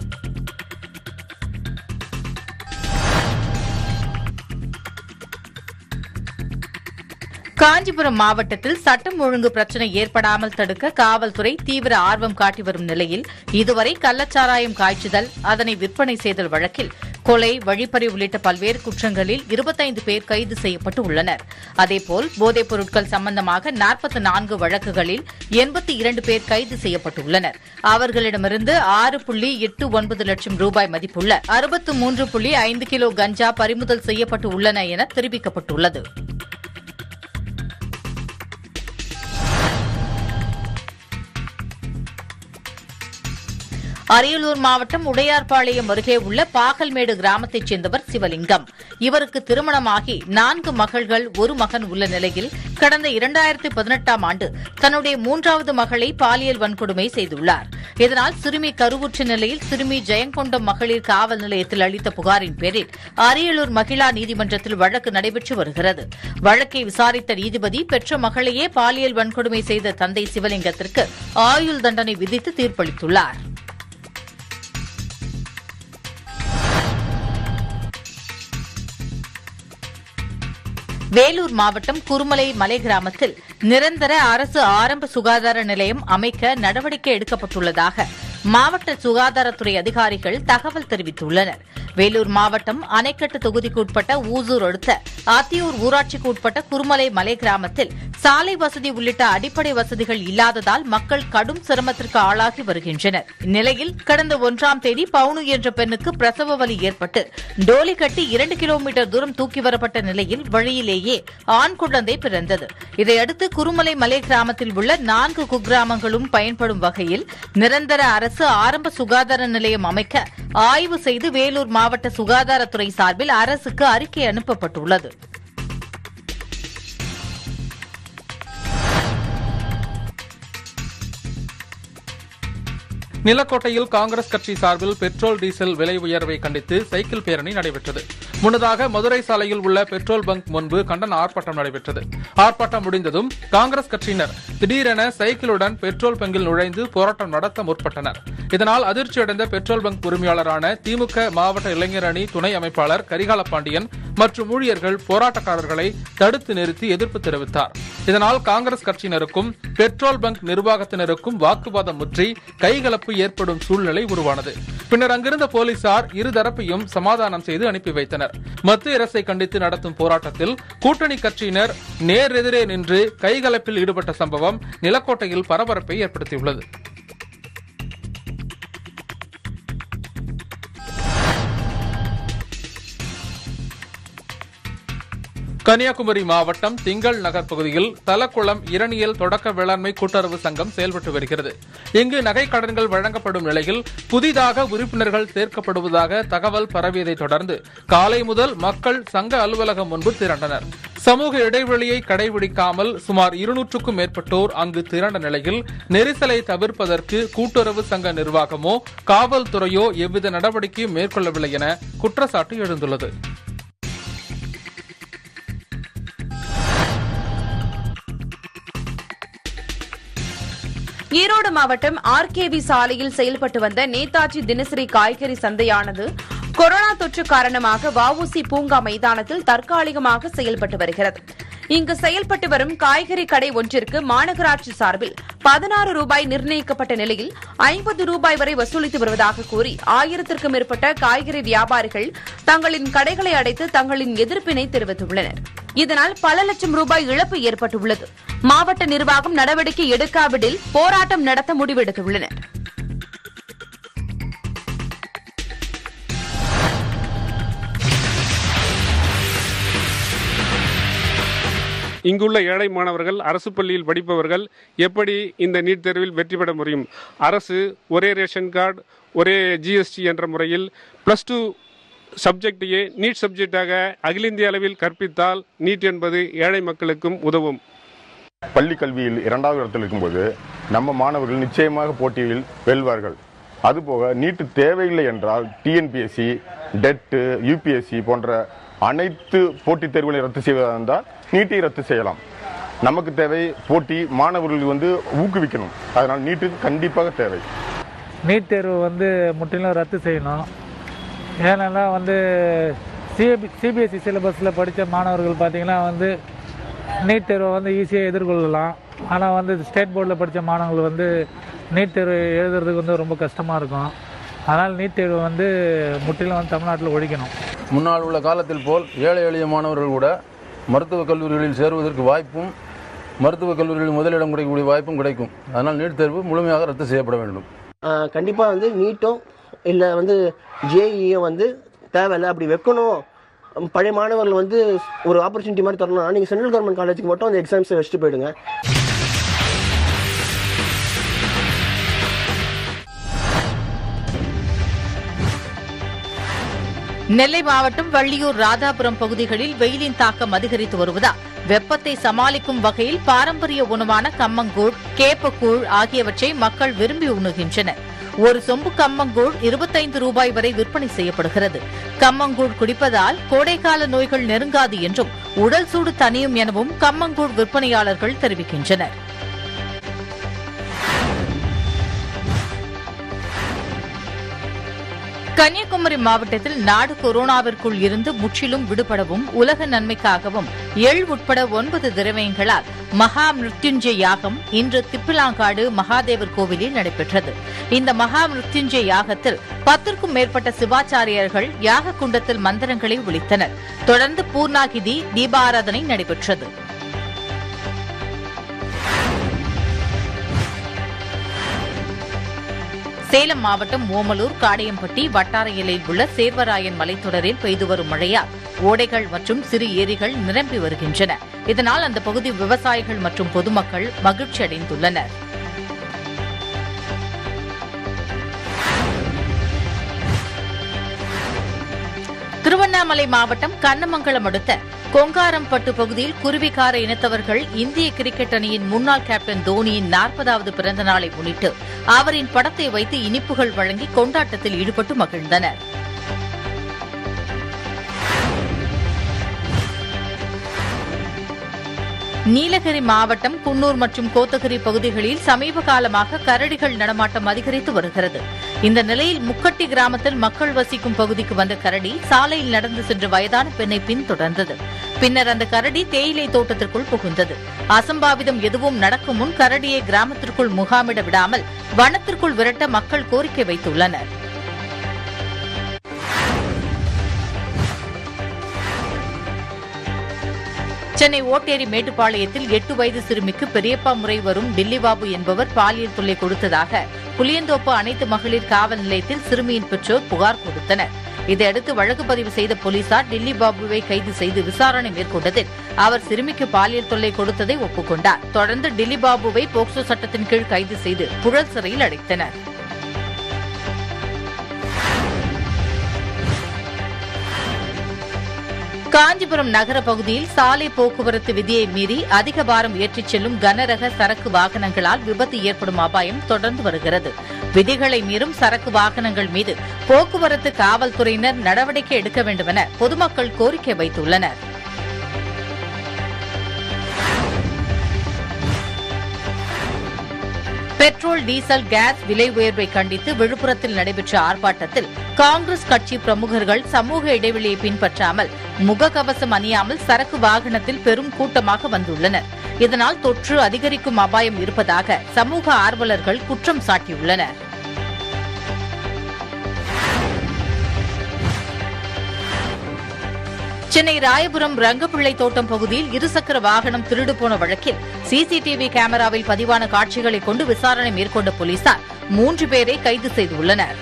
காஞ்சிபுரம் மாவட்டத்தில் சட்டம் ஒழுங்கு பிரச்சினை ஏற்படாமல் தடுக்க காவல்துறை தீவிர ஆர்வம் காட்டி வரும் நிலையில் இதுவரை கள்ளச்சாராயம் காய்ச்சுதல் அதனை விற்பனை செய்தல் வழக்கில் கொலை வழிப்பறி உள்ளிட்ட பல்வேறு குற்றங்களில் இருபத்தைந்து பேர் கைது செய்யப்பட்டு உள்ளனர் அதேபோல் போதைப் பொருட்கள் சம்பந்தமாக நாற்பத்தி நான்கு வழக்குகளில் எண்பத்தி இரண்டு பேர் கைது செய்யப்பட்டுள்ளனர் அவர்களிடமிருந்து ஆறு புள்ளி எட்டு ஒன்பது லட்சம் ரூபாய் மதிப்புள்ள அறுபத்து மூன்று புள்ளி ஐந்து கிலோ கஞ்சா பறிமுதல் செய்யப்பட்டு உள்ளன என தெரிவிக்கப்பட்டுள்ளது அரியலூர் மாவட்டம் உடையார்பாளையம் அருகே உள்ள பாகல்மேடு கிராமத்தைச் சேர்ந்தவர் சிவலிங்கம் இவருக்கு திருமணமாகி நான்கு மகள்கள் ஒரு மகன் உள்ள நிலையில் கடந்த இரண்டாயிரத்தி பதினெட்டாம் ஆண்டு தன்னுடைய மூன்றாவது மகளை பாலியல் வன்கொடுமை செய்துள்ளார் இதனால் சிறுமி கருவுற்ற நிலையில் சிறுமி ஜெயங்கொண்டம் மகளிர் காவல் நிலையத்தில் அளித்த புகாரின் பேரில் அரியலூர் மகிழா நீதிமன்றத்தில் வழக்கு நடைபெற்று வருகிறது வழக்கை விசாரித்த நீதிபதி பெற்ற மகளையே பாலியல் வன்கொடுமை செய்த தந்தை சிவலிங்கத்திற்கு ஆயுள் தண்டனை விதித்து தீர்ப்பளித்துள்ளார் வேலூர் மாவட்டம் குருமலை மலை கிராமத்தில் நிரந்தர அரசு ஆரம்ப சுகாதார நிலையம் அமைக்க நடவடிக்கை எடுக்கப்பட்டுள்ளதாக மாவட்ட சுகாதாரத்துறை அதிகாரிகள் தகவல் தெரிவித்துள்ளனர் வேலூர் மாவட்டம் அணைக்கட்டு தொகுதிக்குட்பட்ட ஊசூர் அடுத்த ஆத்தியூர் ஊராட்சிக்கு உட்பட்ட குருமலை மலை கிராமத்தில் சாலை வசதி உள்ளிட்ட அடிப்படை வசதிகள் இல்லாததால் மக்கள் கடும் சிரமத்திற்கு ஆளாகி வருகின்றனர் இந்நிலையில் கடந்த ஒன்றாம் தேதி பவுனு என்ற பெண்ணுக்கு பிரசவ வலி ஏற்பட்டு டோலி கட்டி இரண்டு கிலோமீட்டர் தூரம் தூக்கி வரப்பட்ட நிலையில் வழியிலேயே ஆண் குழந்தை பிறந்தது இதையடுத்து குருமலை மலை கிராமத்தில் உள்ள நான்கு குக்கிராமங்களும் பயன்படும் வகையில் நிரந்தர அரசு ஆரம்ப சுகாதார நிலையம் அமைக்க ஆய்வு செய்து வேலூர் மாவட்ட சுகாதாரத்துறை சார்பில் அரசுக்கு அறிக்கை அனுப்பப்பட்டுள்ளது நிலக்கோட்டையில் காங்கிரஸ் கட்சி சார்பில் பெட்ரோல் டீசல் விலை உயர்வை கண்டித்து சைக்கிள் பேரணி நடைபெற்றது முன்னதாக மதுரை சாலையில் உள்ள பெட்ரோல் பங்க் முன்பு கண்டன ஆர்ப்பாட்டம் நடைபெற்றது ஆர்ப்பாட்டம் முடிந்ததும் காங்கிரஸ் கட்சியினர் திடீரென சைக்கிளுடன் பெட்ரோல் பங்கில் நுழைந்து போராட்டம் நடத்த முற்பட்டனர் இதனால் அதிர்ச்சியடைந்த பெட்ரோல் பங்க் உரிமையாளரான திமுக மாவட்ட இளைஞர் அணி துணை அமைப்பாளர் கரிகால பாண்டியன் மற்றும் ஊழியர்கள் போராட்டக்காரர்களை தடுத்து நிறுத்தி எதிர்ப்பு தெரிவித்தார் இதனால் காங்கிரஸ் கட்சியினருக்கும் பெட்ரோல் பங்க் நிர்வாகத்தினருக்கும் வாக்குவாதம் முற்றி கைகலப்பு ஏற்படும் சூழ்நிலை உருவானது பின்னர் அங்கிருந்த போலீசார் இருதரப்பையும் சமாதானம் செய்து அனுப்பி வைத்தனர் மத்திய அரசை கண்டித்து நடத்தும் போராட்டத்தில் கூட்டணி கட்சியினர் நேரெதிரே நின்று கைகலப்பில் ஈடுபட்ட சம்பவம் நிலக்கோட்டையில் பரபரப்பை ஏற்படுத்தியுள்ளது கன்னியாகுமரி மாவட்டம் திங்கள் நகர் பகுதியில் தலக்குளம் இரணியல் தொடக்க வேளாண்மை கூட்டுறவு சங்கம் செயல்பட்டு வருகிறது இங்கு நகை கடன்கள் வழங்கப்படும் நிலையில் புதிதாக உறுப்பினர்கள் சேர்க்கப்படுவதாக தகவல் பரவியதை தொடர்ந்து காலை முதல் மக்கள் சங்க அலுவலகம் முன்பு திரண்டனர் சமூக இடைவெளியை கடைபிடிக்காமல் சுமார் இருநூற்றுக்கும் மேற்பட்டோர் அங்கு திரண்ட நிலையில் நெரிசலை தவிர்ப்பதற்கு கூட்டுறவு சங்க நிர்வாகமோ காவல்துறையோ எவ்வித நடவடிக்கையும் மேற்கொள்ளவில்லை என குற்றச்சாட்டு எழுந்துள்ளது ஈரோடு மாவட்டம் ஆர்கேவி சாலையில் செயல்பட்டு வந்த நேதாஜி தினசரி காய்கறி சந்தையானது கொரோனா தொற்று காரணமாக வஉசி பூங்கா மைதானத்தில் தற்காலிகமாக செயல்பட்டு வருகிறது இங்கு செயல்பட்டு வரும் காய்கறி கடை ஒன்றிற்கு மாநகராட்சி சார்பில் பதினாறு ரூபாய் நிர்ணயிக்கப்பட்ட நிலையில் ஐம்பது ரூபாய் வரை வசூலித்து வருவதாக கூறி ஆயிரத்திற்கும் மேற்பட்ட காய்கறி வியாபாரிகள் தங்களின் கடைகளை அடைத்து தங்களின் எதிர்ப்பினை தெரிவித்துள்ளனர் இதனால் பல லட்சம் ரூபாய் இழப்பு ஏற்பட்டுள்ளது மாவட்ட நிர்வாகம் நடவடிக்கை எடுக்காவிடில் போராட்டம் நடத்த முடிவெடுத்துள்ளனர் இங்குள்ள ஏழை மாணவர்கள் அரசு பள்ளியில் படிப்பவர்கள் எப்படி இந்த நீட் தேர்வில் வெற்றி பெற முடியும் அரசு ஒரே ரேஷன் கார்டு ஒரே ஜிஎஸ்டி என்ற முறையில் ப்ளஸ் டூ சப்ஜெக்டையே நீட் சப்ஜெக்டாக அகில இந்திய அளவில் கற்பித்தால் நீட் என்பது ஏழை மக்களுக்கும் உதவும் பள்ளி கல்வியில் இரண்டாவது இடத்தில் இருக்கும்போது நம்ம மாணவர்கள் நிச்சயமாக போட்டியில் வெல்வார்கள் அதுபோக நீட்டு தேவையில்லை என்றால் டிஎன்பிஎஸ்சி டெட்டு யூபிஎஸ்சி போன்ற அனைத்து போட்டித் தேர்வுகளை ரத்து செய்வதாக இருந்தால் நீட்டை ரத்து செய்யலாம் நமக்கு தேவை போட்டி மாணவர்கள் வந்து ஊக்குவிக்கணும் அதனால் நீட்டு கண்டிப்பாக தேவை நீட் தேர்வு வந்து முற்றிலும் ரத்து செய்யணும் ஏன்னா வந்து சிபி சிபிஎஸ்சி சிலபஸில் படித்த மாணவர்கள் பார்த்தீங்கன்னா வந்து நீட் தேர்வை வந்து ஈஸியாக எதிர்கொள்ளலாம் ஆனால் வந்து ஸ்டேட் போர்டில் படித்த மாணவர்கள் வந்து நீட் தேர்வு எழுதுறதுக்கு வந்து ரொம்ப கஷ்டமாக இருக்கும் அதனால் நீட் தேர்வு வந்து முற்றிலும் வந்து தமிழ்நாட்டில் ஒழிக்கணும் முன்னால் உள்ள காலத்தில் போல் ஏழை எளிய மாணவர்கள் கூட மருத்துவக் கல்லூரிகளில் சேருவதற்கு வாய்ப்பும் மருத்துவக் கல்லூரிகளில் முதலிடம் கிடைக்கக்கூடிய வாய்ப்பும் கிடைக்கும் அதனால் நீட் தேர்வு முழுமையாக ரத்து செய்யப்பட வேண்டும் கண்டிப்பாக வந்து நீட்டும் இல்லை வந்து ஜேஇயும் வந்து தேவையில்லை அப்படி வைக்கணும் பழைய மாணவர்கள் வந்து ஒரு ஆப்பர்ச்சுனிட்டி மாதிரி தரணும்னா நீங்கள் சென்ட்ரல் கவர்மெண்ட் காலேஜுக்கு மட்டும் அந்த எக்ஸாம்ஸை வச்சுட்டு போயிடுங்க நெல்லை மாவட்டம் வள்ளியூர் ராதாபுரம் பகுதிகளில் வெயிலின் தாக்கம் அதிகரித்து வருவதால் வெப்பத்தை சமாளிக்கும் வகையில் பாரம்பரிய உணவான கம்மங்கூழ் கேப்பக்கூழ் ஆகியவற்றை மக்கள் விரும்பி உண்ணுகின்றனர் ஒரு சொம்பு கம்மங்கூழ் இருபத்தைந்து ரூபாய் வரை விற்பனை செய்யப்படுகிறது கம்மங்கூழ் குடிப்பதால் கோடைக்கால நோய்கள் நெருங்காது என்றும் உடல் சூடு தணியும் எனவும் கம்மங்கூழ் விற்பனையாளர்கள் தெரிவிக்கின்றனர் கன்னியாகுமரி மாவட்டத்தில் நாடு கொரோனாவிற்குள் இருந்து முற்றிலும் விடுபடவும் உலக நன்மைக்காகவும் எள் உட்பட ஒன்பது திரவியங்களால் மகா மிருத்யுஞ்சய யாகம் இன்று திப்பிலாங்காடு மகாதேவர் கோவிலில் நடைபெற்றது இந்த மகா மிருத்யுஞ்சய யாகத்தில் பத்திற்கும் மேற்பட்ட சிவாச்சாரியர்கள் யாக குண்டத்தில் மந்திரங்களை ஒலித்தனர் தொடர்ந்து பூர்ணாகிதி தீபாராதனை நடைபெற்றது சேலம் மாவட்டம் ஓமலூர் காடையம்பட்டி வட்டார எல்லையில் உள்ள சேர்வராயன் மலைத்தொடரில் பெய்து வரும் மழையால் ஓடைகள் மற்றும் சிறு ஏரிகள் நிரம்பி வருகின்றன இதனால் அந்த பகுதி விவசாயிகள் மற்றும் பொதுமக்கள் மகிழ்ச்சி அடைந்துள்ளனர் திருவண்ணாமலை மாவட்டம் கண்ணமங்கலம் அடுத்த கொங்காரம்பட்டு பகுதியில் குருவிக்கார இனத்தவர்கள் இந்திய கிரிக்கெட் அணியின் முன்னாள் கேப்டன் தோனியின் நாற்பதாவது பிறந்த நாளை முன்னிட்டு அவரின் படத்தை வைத்து இனிப்புகள் வழங்கி கொண்டாட்டத்தில் ஈடுபட்டு மகிழ்ந்தனர் நீலகிரி மாவட்டம் குன்னூர் மற்றும் கோத்தகிரி பகுதிகளில் சமீப காலமாக கரடிகள் நடமாட்டம் அதிகரித்து வருகிறது இந்த நிலையில் முக்கட்டி கிராமத்தில் மக்கள் வசிக்கும் பகுதிக்கு வந்த கரடி சாலையில் நடந்து சென்ற வயதான பெண்ணை பின்தொடர்ந்தது பின்னர் அந்த கரடி தேயிலை தோட்டத்திற்குள் புகுந்தது அசம்பாவிதம் எதுவும் நடக்கும் முன் கரடியை கிராமத்திற்குள் முகாமிட விடாமல் வனத்திற்குள் விரட்ட மக்கள் கோரிக்கை வைத்துள்ளனர் சென்னை ஓட்டேரி மேட்டுப்பாளையத்தில் எட்டு வயது சிறுமிக்கு பெரியப்பா முறை வரும் டில்லிபாபு என்பவர் பாலியல் தொல்லை கொடுத்ததாக புளியந்தோப்பு அனைத்து மகளிர் காவல் நிலையத்தில் சிறுமியின் பெற்றோர் புகார் கொடுத்தனர் இதையடுத்து வழக்கு பதிவு செய்த போலீசார் டில்லி பாபுவை கைது செய்து விசாரணை மேற்கொண்டதில் அவர் சிறுமிக்கு பாலியல் தொல்லை கொடுத்ததை ஒப்புக்கொண்டார் தொடர்ந்து டில்லி பாபுவை போக்சோ சட்டத்தின் கீழ் கைது செய்து புழல் சிறையில் அடைத்தனர் காஞ்சிபுரம் நகர பகுதியில் சாலை போக்குவரத்து விதியை மீறி அதிக பாரம் ஏற்றிச் செல்லும் கனரக சரக்கு வாகனங்களால் விபத்து ஏற்படும் அபாயம் தொடர்ந்து வருகிறது விதிகளை மீறும் சரக்கு வாகனங்கள் மீது போக்குவரத்து காவல்துறையினர் நடவடிக்கை எடுக்க வேண்டுமென பொதுமக்கள் கோரிக்கை வைத்துள்ளனர் பெட்ரோல் டீசல் கேஸ் விலை உயர்வை கண்டித்து விழுப்புரத்தில் நடைபெற்ற ஆர்ப்பாட்டத்தில் காங்கிரஸ் கட்சி பிரமுகர்கள் சமூக இடைவெளியை பின்பற்றாமல் முகக்கவசம் அணியாமல் சரக்கு வாகனத்தில் பெரும் கூட்டமாக வந்துள்ளனர் இதனால் தொற்று அதிகரிக்கும் அபாயம் இருப்பதாக சமூக ஆர்வலர்கள் குற்றம் சாட்டியுள்ளனர் சென்னை ராயபுரம் ரங்கப்பிள்ளை தோட்டம் பகுதியில் இருசக்கர வாகனம் திருடு போன வழக்கில் சிசிடிவி கேமராவில் பதிவான காட்சிகளை கொண்டு விசாரணை மேற்கொண்ட போலீசார் மூன்று பேரை கைது செய்துள்ளனர்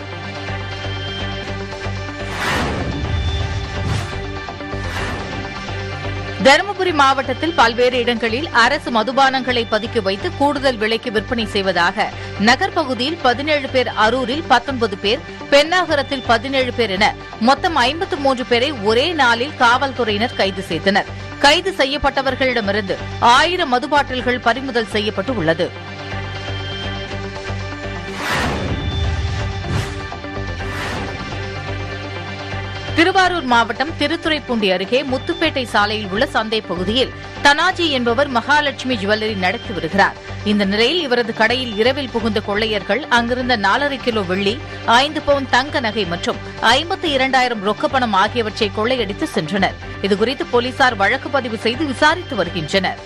தருமபுரி மாவட்டத்தில் பல்வேறு இடங்களில் அரசு மதுபானங்களை பதுக்கி வைத்து கூடுதல் விலைக்கு விற்பனை செய்வதாக நகர் பகுதியில் பதினேழு பேர் அரூரில் பத்தொன்பது பேர் பெண்ணாகரத்தில் பதினேழு பேர் என மொத்தம் ஐம்பத்து மூன்று பேரை ஒரே நாளில் காவல்துறையினர் கைது செய்தனர் கைது செய்யப்பட்டவர்களிடமிருந்து ஆயிரம் மது பாட்டில்கள் பறிமுதல் செய்யப்பட்டு உள்ளது திருவாரூர் மாவட்டம் திருத்துறைப்பூண்டி அருகே முத்துப்பேட்டை சாலையில் உள்ள சந்தை பகுதியில் தனாஜி என்பவர் மகாலட்சுமி ஜுவல்லரி நடத்தி வருகிறார் இந்த நிலையில் இவரது கடையில் இரவில் புகுந்த கொள்ளையர்கள் அங்கிருந்த நாலரை கிலோ வெள்ளி ஐந்து பவுன் தங்க நகை மற்றும் ஐம்பத்தி இரண்டாயிரம் ரொக்கப்பணம் ஆகியவற்றை கொள்ளையடித்து சென்றனர் இதுகுறித்து போலீசார் வழக்கு பதிவு செய்து விசாரித்து வருகின்றனர்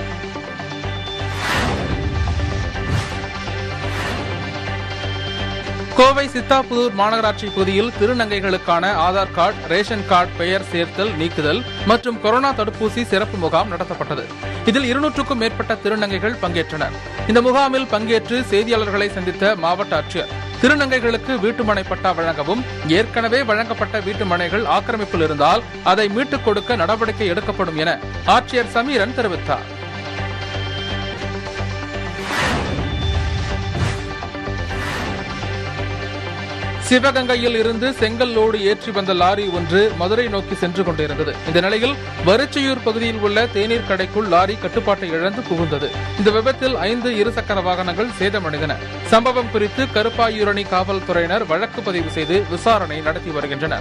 கோவை சித்தாபுதூர் மாநகராட்சி பகுதியில் திருநங்கைகளுக்கான ஆதார் கார்டு ரேஷன் கார்டு பெயர் சேர்த்தல் நீக்குதல் மற்றும் கொரோனா தடுப்பூசி சிறப்பு முகாம் நடத்தப்பட்டது இதில் இருநூற்றுக்கும் மேற்பட்ட திருநங்கைகள் பங்கேற்றனர் இந்த முகாமில் பங்கேற்று செய்தியாளர்களை சந்தித்த மாவட்ட ஆட்சியர் திருநங்கைகளுக்கு வீட்டுமனை பட்டா வழங்கவும் ஏற்கனவே வழங்கப்பட்ட வீட்டுமனைகள் ஆக்கிரமிப்பில் இருந்தால் அதை மீட்டுக் கொடுக்க நடவடிக்கை எடுக்கப்படும் என ஆட்சியர் சமீரன் தெரிவித்தார் சிவகங்கையில் இருந்து செங்கல் லோடு ஏற்றி வந்த லாரி ஒன்று மதுரை நோக்கி சென்று கொண்டிருந்தது இந்த நிலையில் வரிச்சையூர் பகுதியில் உள்ள தேநீர் கடைக்குள் லாரி கட்டுப்பாட்டை இழந்து புகுந்தது இந்த விபத்தில் ஐந்து இருசக்கர வாகனங்கள் சேதமடைந்தன சம்பவம் குறித்து கருப்பாயூரணி காவல்துறையினர் வழக்கு பதிவு செய்து விசாரணை நடத்தி வருகின்றனர்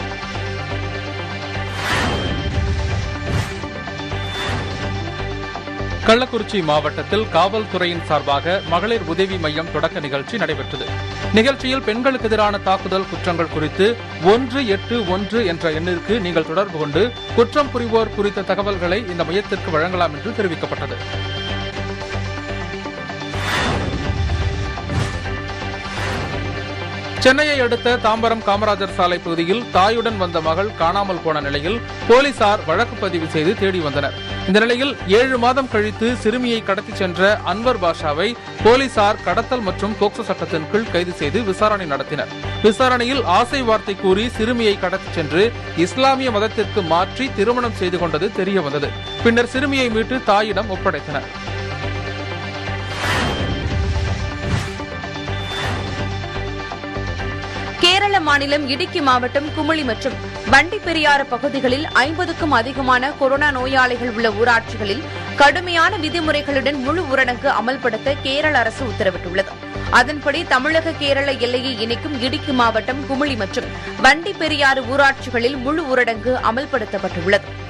கள்ளக்குறிச்சி மாவட்டத்தில் காவல்துறையின் சார்பாக மகளிர் உதவி மையம் தொடக்க நிகழ்ச்சி நடைபெற்றது நிகழ்ச்சியில் பெண்களுக்கு எதிரான தாக்குதல் குற்றங்கள் குறித்து ஒன்று எட்டு ஒன்று என்ற எண்ணிற்கு நீங்கள் தொடர்பு கொண்டு குற்றம் புரிவோர் குறித்த தகவல்களை இந்த மையத்திற்கு வழங்கலாம் என்று தெரிவிக்கப்பட்டது சென்னையை அடுத்த தாம்பரம் காமராஜர் சாலை பகுதியில் தாயுடன் வந்த மகள் காணாமல் போன நிலையில் போலீசார் வழக்கு பதிவு செய்து தேடி வந்தனர் இந்த நிலையில் ஏழு மாதம் கழித்து சிறுமியை கடத்தி சென்ற அன்வர் பாஷாவை போலீசார் கடத்தல் மற்றும் போக்சோ சட்டத்தின் கீழ் கைது செய்து விசாரணை நடத்தினர் விசாரணையில் ஆசை வார்த்தை கூறி சிறுமியை கடத்தி சென்று இஸ்லாமிய மதத்திற்கு மாற்றி திருமணம் செய்து கொண்டது தெரிய வந்தது பின்னர் சிறுமியை மீட்டு தாயிடம் ஒப்படைத்தனர் கேரள மாநிலம் இடுக்கி மாவட்டம் குமுளி மற்றும் வண்டிப்பெரியாறு பகுதிகளில் ஐம்பதுக்கும் அதிகமான கொரோனா நோயாளிகள் உள்ள ஊராட்சிகளில் கடுமையான விதிமுறைகளுடன் முழு ஊரடங்கு அமல்படுத்த கேரள அரசு உத்தரவிட்டுள்ளது அதன்படி தமிழக கேரள எல்லையை இணைக்கும் இடுக்கி மாவட்டம் குமுளி மற்றும் வண்டிப்பெரியாறு ஊராட்சிகளில் முழு ஊரடங்கு அமல்படுத்தப்பட்டுள்ளது